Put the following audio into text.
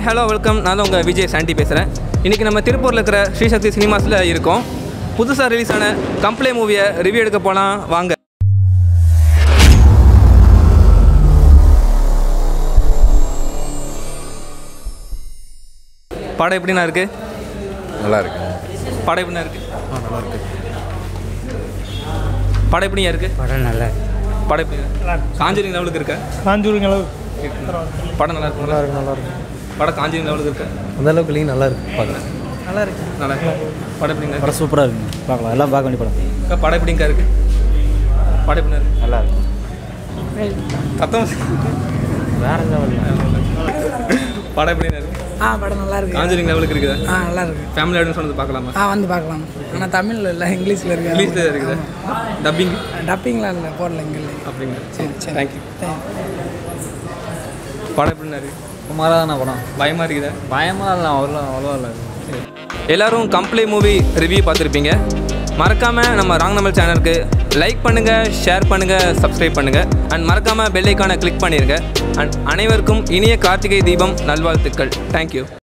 hello welcome நான் தான் உங்கள் விஜய் சாண்டி பேசுகிறேன் இன்றைக்கி நம்ம திருப்பூரில் இருக்கிற ஸ்ரீசக்தி சினிமாஸில் இருக்கோம் புதுசாக ரிலீஸ் ஆன கம்ப்ளே மூவியை ரிவ்யூ எடுக்க போனால் வாங்க படம் எப்படிண்ணா இருக்குது நல்லா இருக்கு படம் எப்படிண்ணா இருக்குது படம் எப்படிங்க இருக்குது படம் நல்லா படம் எப்படி காஞ்சூரிங் லெவலுக்கு இருக்கா காஞ்சூரிங் அளவு படம் நல்லா இருக்கும் நல்லா இருக்கு நல்லா இருக்கு படம் காஞ்சூரிங் லெவலுக்கு இருக்கா அந்த அளவுக்கு இல்லைங்க நல்லா இருக்கு பார்க்கலாம் நல்லா இருக்கு நல்லா இருக்கு படம் எப்படிங்க படம் சூப்பராக இருக்குங்க பார்க்கலாம் எல்லாம் பார்க்க வேண்டிய படம் அக்கா, படம் எப்படிங்க இருக்கு படம் எப்படி இருக்கு நல்லா இருக்கு சத்தம் வேற லெவலில் படம் எப்படி இருக்கு ஆ படம் நல்லா இருக்கு காஞ்சூரிங் லெவலுக்கு இருக்குதா ஆ நல்லா இருக்கு ஃபேமிலி ஆடியன்ஸ் வந்து பார்க்கலாமா ஆ வந்து பார்க்கலாம் ஆனால் தமிழில் இல்லை இங்கிலீஷில் இருக்கு இங்கிலீஷில் இருக்குதா டப்பிங் டப்பிங்லாம் இல்லை போடல இங்கே இல்லை அப்படிங்களா சரி சரி தேங்க்யூ Thank படம் எப்படி இருக்கு சுமாராக தானே படம் பயமாக இருக்குதா பயமாக இல்லை அவ்வளோ அவ்வளோ இல்லை எல்லாரும் கம்ப்ளே மூவி ரிவ்யூ பார்த்துருப்பீங்க மறக்காமல் நம்ம ராங் நம்பர் சேனலுக்கு லைக் பண்ணுங்கள் ஷேர் பண்ணுங்கள் சப்ஸ்கிரைப் பண்ணுங்கள் அண்ட் மறக்காமல் பெல் ஐக்கானை கிளிக் பண்ணிடுங்க அண்ட் அனைவருக்கும் இனிய கார்த்திகை தீபம் நல்வாழ்த்துக்கள் தேங்க்யூ